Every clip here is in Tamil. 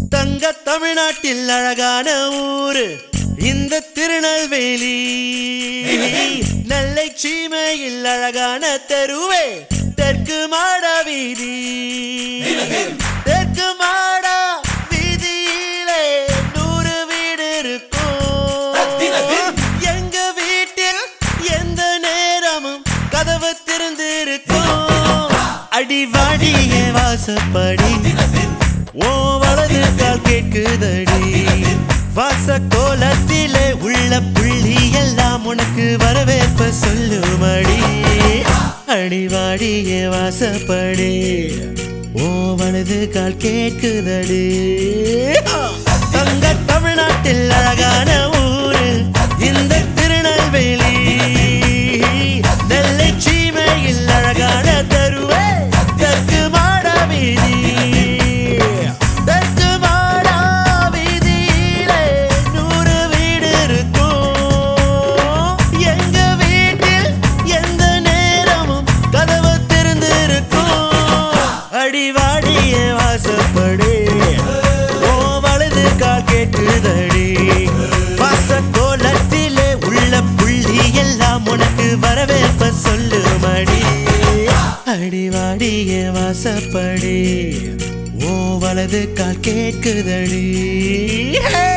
தங்க தமிழ்நாட்டில் அழகான ஊரு இந்த திருநெல்வேலி நெல்லை சீமையில் அழகான தெருவே தெற்கு மாட வீதி தெற்கு மாட வீதியிலே நூறு வீடு இருக்கும் எங்க வீட்டில் எந்த நேரமும் கதவு திறந்திருக்கும் அடிவாடிய வாசப்படி ஓ வலது கால் கேக்குதடி வாச கோலத்திலே உள்ள புள்ளி எல்லாம் உனக்கு வரவேற்ப சொல்லுமடி அடிவாடிய வாசப்படி ஓ வலது கால் கேக்குதடி தங்க தமிழ்நாட்டில் அழகான ஊரு இந்த திருநெல்வேலி நெல்லை சீமையில் அழகான தருவே தெற்கு மாட வீதி தெற்கு மாட வீதியிலே நூறு வீடு இருக்கும் எங்க வீட்டில் எந்த நேரமும் கதவு திறந்திருக்கும் அடிவாடிய வாசப்படி ஓ வலது கால் கேட்டுதடி வாச கோலத்திலே உள்ள புள்ளி எல்லாம் உனக்கு வரவேற்ப சொல்லுமடி அடிவாடிய வாசப்படி ஓ வலது கால் கேட்குதடி Hey!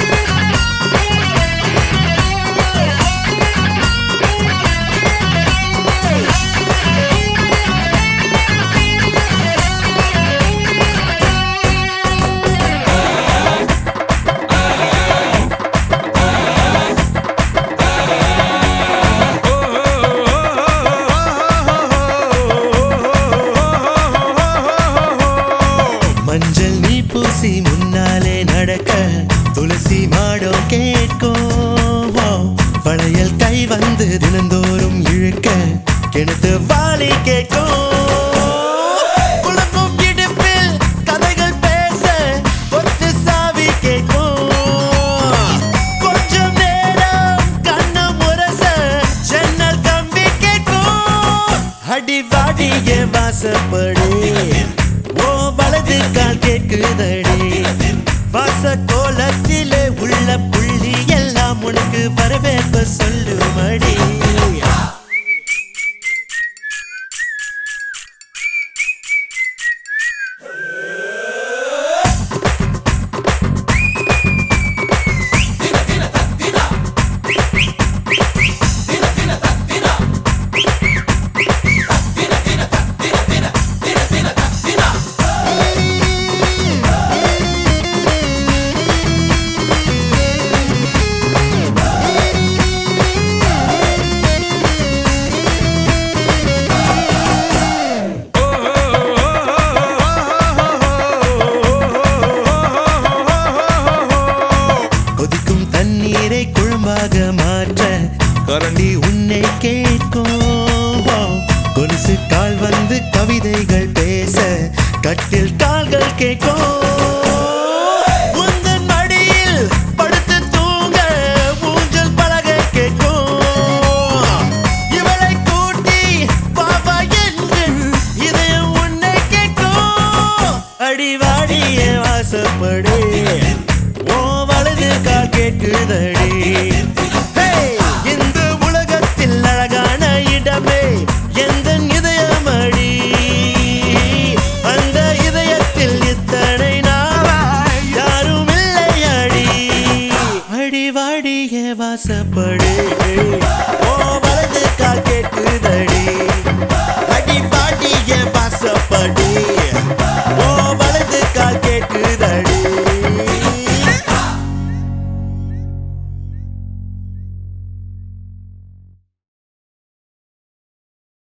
மஞ்சள் நீ பூசி முன்னாலே நடக்க துளசி மாடம் கேட்கும் வளையல் கை வந்து தினந்தோறும் இழுக்க கிணத்து வாலி கேட்கும் குழம்பும் இடுப்பில் கதைகள் பேச கொத்து சாவி கேட்கும் கொஞ்சம் நேரம் கண்ணு முரச ஜன்னல் கம்பி கேட்கும் அடிவாடிய வாசப்படி ஓ வலது கால் கேட்குதடி வாச கோலத்திலே உள்ள புள்ளி எல்லாம் உனக்கு வரவேற்ப சொல்லுமடி கொதிக்கும் தண்ணீரை குழம்பாக மாற்ற கரண்டி உன்னை கேட்கும் கொலுசு கால் வந்து கவிதைகள் பேச கட்டில் கால்கள் கேட்கும் உந்தன் மடியில் படுத்து தூங்க ஊஞ்சல் பலகை கேட்கும் இவளை கூட்டி பாபா என்று இதயம் உன்னை கேட்கும் அடிவாடிய வாசப்படி ஓ வலது கால் கேட்குதடி Hey! இந்த உலகத்தில் அழகான இடமே எந்த இதயமடி அந்த இதயத்தில் இத்தனை நாளாய் யாரும் இல்லை அடி அடிவாடிய வாசப்படி ஓ